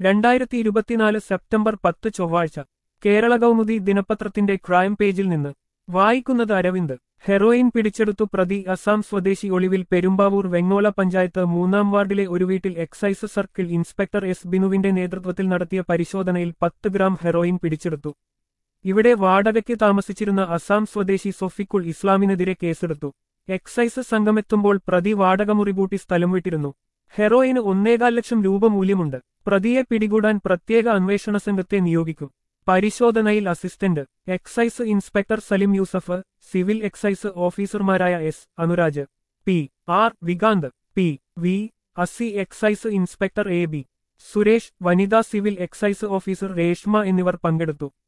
രണ്ടായിരത്തി ഇരുപത്തിനാല് സെപ്റ്റംബർ പത്ത് ചൊവ്വാഴ്ച കേരള കൗമുദി ദിനപത്രത്തിന്റെ ക്രൈം പേജിൽ നിന്ന് വായിക്കുന്നത് അരവിന്ദ് ഹെറോയിൻ പിടിച്ചെടുത്തു പ്രതി അസാം സ്വദേശി ഒളിവിൽ പെരുമ്പാവൂർ വെങ്ങോല പഞ്ചായത്ത് മൂന്നാം വാർഡിലെ ഒരു വീട്ടിൽ എക്സൈസ് സർക്കിൾ ഇൻസ്പെക്ടർ എസ് ബിനുവിന്റെ നേതൃത്വത്തിൽ നടത്തിയ പരിശോധനയിൽ പത്ത് ഗ്രാം ഹെറോയിൻ പിടിച്ചെടുത്തു ഇവിടെ വാടകയ്ക്ക് താമസിച്ചിരുന്ന അസാം സ്വദേശി സൊഫിക്കുൾ ഇസ്ലാമിനെതിരെ കേസെടുത്തു എക്സൈസ് സംഘമെത്തുമ്പോൾ പ്രതി വാടകമുറി പൂട്ടി സ്ഥലം വിട്ടിരുന്നു ഹെറോയിന് ഒന്നേകാൽ ലക്ഷം രൂപ മൂല്യമുണ്ട് പ്രതിയെ പിടികൂടാൻ പ്രത്യേക അന്വേഷണ സംഘത്തെ നിയോഗിക്കും പരിശോധനയിൽ assistant excise inspector Salim Yusuf civil excise ഓഫീസർമാരായ S Anuraj P R Vikant P V asst excise inspector A B Suresh വനിതാ സിവിൽ എക്സൈസ് ഓഫീസർ രേഷ്മ എന്നിവർ പങ്കെടുത്തു